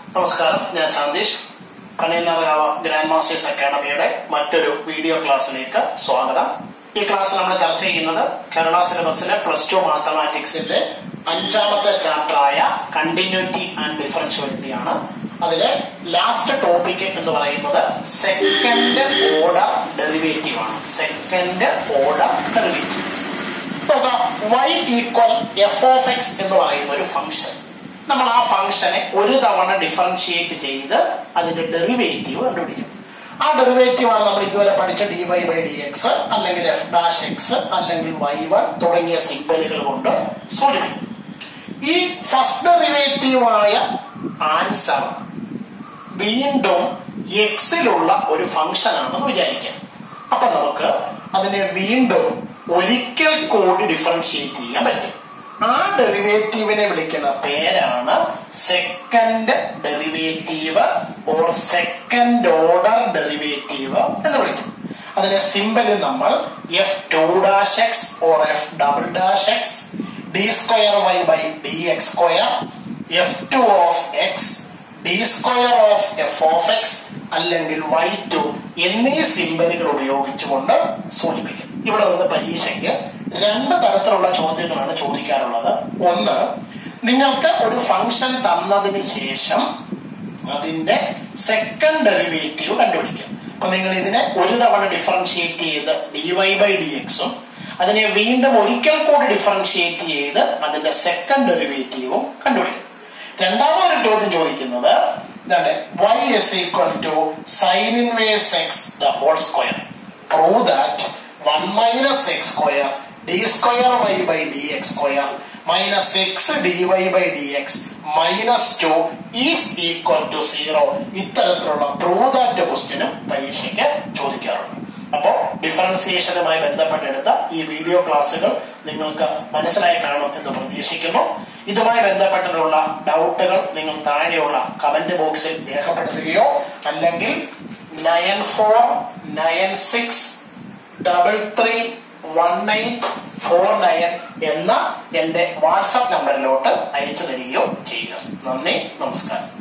നമസ്കാരം ഞാൻ ശാന്തീഷ് കണ്ണീർനാർകാവ് grand masters അക്കാഡമിയുടെ മറ്റൊരു വീഡിയോ ക്ലാസ്സിലേക്ക് സ്വാഗതം ഈ ക്ലാസ് നമ്മൾ ചർച്ച ചെയ്യുന്നത് കേരള സിലബസിലെ പ്ലസ് ടു മാത്തമാറ്റിക്സിന്റെ അഞ്ചാമത്തെ ചാപ്റ്ററായ കണ്ടിന്യൂറ്റി ആൻഡ് ഡിഫറൻഷ്യബിലിറ്റി ആണ് അതിലെ ലാസ്റ്റ് ടോപ്പിക് എന്ന് പറയുന്നത് സെക്കൻഡ് ഓർഡർ ഡെറിവേറ്റീവ് ആണ് സെക്കൻഡ് ഓർഡർ ഡെറിവേറ്റീവ് നോക്കാം y equal f of x എന്ന് പറയുന്ന ഒരു ഫംഗ്ഷൻ നമ്മൾ ആ ഫംഗ്ഷനെ ഒരു തവണ ഡിഫറൻഷിയേറ്റ് ചെയ്ത് അതിന്റെ ഡെറിവേറ്റീവ് കണ്ടുപിടിക്കും ആ ഡെറിവേറ്റീവ് ആണ് നമ്മൾ ഇതുവരെ പഠിച്ച d y by d x അല്ലെങ്കിൽ എഫ് ഡാഷ് എക്സ് അല്ലെങ്കിൽ വൈ വൺ തുടങ്ങിയ സിമ്പലുകൾ കൊണ്ട് സൂചിപ്പിക്കും ഈ ഫസ്റ്റ് ഡെറിവേറ്റീവ് ആയ ആൻസർ വീണ്ടും എക്സിലുള്ള ഒരു ഫംഗ്ഷൻ ആണെന്ന് വിചാരിക്കാം അപ്പൊ നമുക്ക് അതിനെ വീണ്ടും ഒരിക്കൽ കൂടി ഡിഫറൻഷിയേറ്റ് ചെയ്യാൻ പറ്റും ആ ഡെറിവേറ്റീവിനെ വിളിക്കുന്ന പേരാണ് second derivative or second order derivative എന്ന് വിളിക്കും അതിനെ സിമ്പല് നമ്മൾ f two dash x or f double dash x d square y by d x square f two of x d square of f of x അല്ലെങ്കിൽ y two എന്നീ സിമ്പലുകൾ ഉപയോഗിച്ചുകൊണ്ട് സൂചിപ്പിക്കും ഇവിടെ നിന്ന് പരീക്ഷയ്ക്ക് രണ്ട് തരത്തിലുള്ള ചോദ്യങ്ങളാണ് ചോദിക്കാറുള്ളത് ഒന്ന് നിങ്ങൾക്ക് ഒരു ഫംഗ്ഷൻ തന്നതിന് ശേഷം അതിന്റെ സെക്കൻഡ് ഡെറിവേറ്റീവ് കണ്ടുപിടിക്കും അപ്പൊ നിങ്ങൾ ഇതിനെ ഒരു തവണ ഡിഫറൻഷിയേറ്റ് ചെയ്ത് ഡി വൈ ബൈ ഡി എക്സും അതിനെ വീണ്ടും ഒരിക്കൽ കൂടി ഡിഫറൻഷിയേറ്റ് ചെയ്ത് അതിന്റെ സെക്കൻഡ് ഡെറിവേറ്റീവും കണ്ടുപിടിക്കും രണ്ടാമതൊരു ചോദ്യം ചോദിക്കുന്നത് ഇതാണ് y is equal to sin inverse x the whole square prove that 1 minus x square d square y by dx square minus x dy by dx minus 2 is equal to 0 ഇത്തരത്തിലുള്ള prove that ക്വസ്റ്റ്യനും പരീക്ഷയ്ക്ക് ചോദിക്കാറുണ്ട് അപ്പോ ഡിഫറൻസിയേഷനുമായി ബന്ധപ്പെട്ടെടുത്ത ഈ video ക്ലാസ്സുകൾ നിങ്ങൾക്ക് മനസ്സിലായി കാണും എന്ന് പ്രതീക്ഷിക്കുന്നു ഇതുമായി ബന്ധപ്പെട്ടിട്ടുള്ള ഡൗട്ടുകൾ നിങ്ങൾ താഴെയുള്ള കമന്റ് ബോക്സിൽ രേഖപ്പെടുത്തുകയോ അല്ലെങ്കിൽ nine four nine six double three one eight four nine എന്ന എന്റെ വാട്സപ്പ് നമ്പറിലോട്ട് അയച്ചു തരികയോ ചെയ്യുക നന്ദി നമസ്കാരം